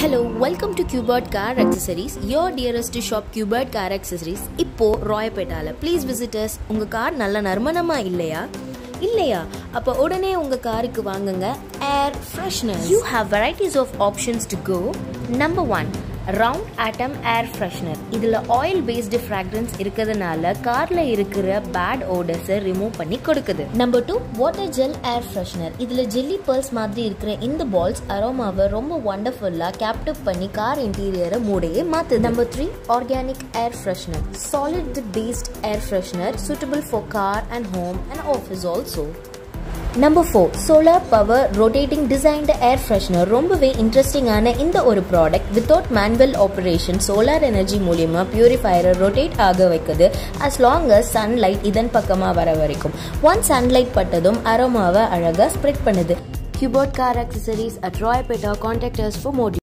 hello welcome to Cubert car accessories your dearest shop Cubert car accessories இப்போ ராயப்பேட்டால please visitors உங்க car நல்ல நறுமணமா இல்லையா இல்லையா அப்போ உடனே உங்க காருக்கு வாங்குங்க air freshener you have varieties of options to go number one round atom air freshener இதில் ஆயில் பேஸ்டு ஃப்ராக்ரன்ஸ் இருக்கிறதுனால காரில் இருக்கிற பேட் ஓடர்ஸை ரிமூவ் பண்ணி கொடுக்குது number two water gel air freshener இதில் ஜெல்லி பர்ல்ஸ் மாதிரி இருக்கிற இந்த பால்ஸ் அரோமாவை ரொம்ப ஒண்டர்ஃபுல்லாக கேப்டிவ் பண்ணி கார் இன்டீரியரை மூடையே மாற்றுது number three organic air freshener solid paste air freshener suitable for car and home and office also number four solar power rotating designed air freshener ரொம்பவே இன்ட்ரெஸ்டிங்கான இந்த ஒரு product without manual operation solar energy மூலியமா பியூரிஃபையரை rotate ஆக வைக்குது as long as sunlight இதன் பக்கமாக வர வரைக்கும் ஒன் சன்லைட் பட்டதும் அரோமாவை அழகாக ஸ்ப்ரெட் பண்ணுது Cubert car accessories at Royapettah contact us for Modi